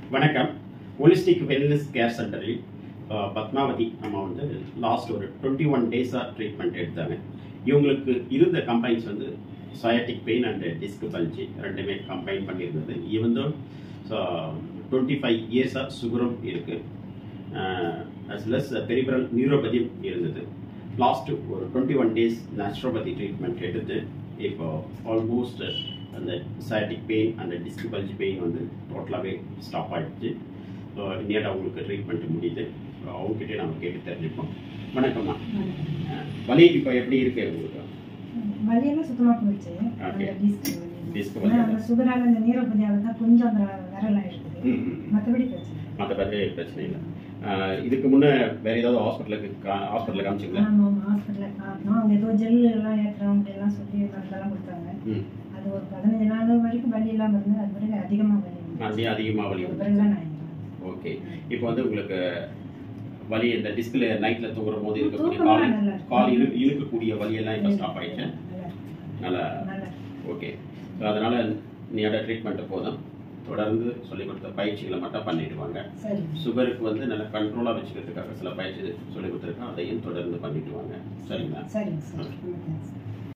வணக்கம் holistic wellness care சென்டரில் அஹ், பத்மாவதி அம்மா வந்து லாஸ்ட் ஒரு டுவெண்ட்டி ஒன் டேஸாக ட்ரீட்மெண்ட் எடுத்தாங்க இவங்களுக்கு இருந்த கம்பைன்ஸ் வந்து sciatic pain and disc bulge ரெண்டுமே கம்பைன் பண்ணியிருந்தது ஈவன் டுவெண்ட்டி ஃபைவ் இயர்ஸாக சுகரும் இருக்குது அஸ் வெல் அஸ் பெரிபரல் நியூரோபதியும் இருந்தது லாஸ்ட் ஒரு twenty one days naturopathy treatment எடுத்து இப்போ ஆல்மோஸ்ட் அந்த சயாட்டிக் பெயின் அந்த டிஸ்க் பல்ஜ் பெயின் வந்து டோட்டலாகவே ஸ்டாப் ஆகிடுச்சு ஸோ இனியாட் அவங்களுக்கு ட்ரீட்மெண்ட் முடியுது ஸோ அவங்ககிட்டே நம்ம கேட்டு தெரிஞ்சுப்போம் வணக்கம்மா அஹ், வலி இப்போ எப்படி இருக்கு உங்களுக்கு வலியெல்லாம் சுத்தமா போயிடுச்சு Okay. அந்த டிஸ்க் வலி. Disc ஆனா வலி. அந்த சுகரால அந்த நீரோபதியால தான் கொஞ்சம் அந்த விரல் ஆயிடுது ம், ம். மற்றபடி பிரச்சனை இல்லை. மற்றபடி பிரச்சனை இல்லை அஹ், இதுக்கு முன்னே வேற ஏதாவது ஹாஸ்பிட்டலுக்கு ஹாஸ்பிட்டலில் காமிச்சிங்களா ஆமா ஆமா ஹாஸ்பிட்டல்ல காட்டணும் அவங்க ஏதோ ஜெல் எல்லாம் ஏற்றுறோம் அப்படிலாம் சொல்லி மருந்தெல்லாம் கொடுத்தாங்க ம் அது ஒரு பதினஞ்சு நாள் வரைக்கும் வலி இல்லாம இருந்து அது பிறகு அதிகமா வலி வந்துச்சு. மறுபடியும் அதிகமாக வலி அது வந்து பிறகுதான் நான் இங்க ஓகே இப்போ வந்து உங்களுக்கு வலி இந்த டிஸ்கில் நைட்டில் தூங்குற போது இருக்கக்கூடிய தூக்கமா கால் நல்லா இருக்கு. கால் இழு இழுக்கக்கூடிய வலியெல்லாம் இப்போ ஸ்டாப் ஆயிடுச்சு நல்லா இருக்கு. நல்லா நல்லா இருக்கு. ஓகே ஸோ அதனால் நீயோட ட்ரீட்மெண்ட்டு போதும் தொடர்ந்து சொல்லிக் கொடுத்த பயிற்சிகளை மட்டும் பண்ணிடுவாங்க சரி சுகருக்கு வந்து நல்ல கண்ட்ரோலாக வச்சுக்கிறதுக்காக சில பயிற்சி சொல்லிக் கொடுத்துருக்கோம் அதையும் தொடர்ந்து பண்ணிட்டு வாங்க சரிங்களா சரிங்க சார் ரொம்ப தேங்க்ஸ்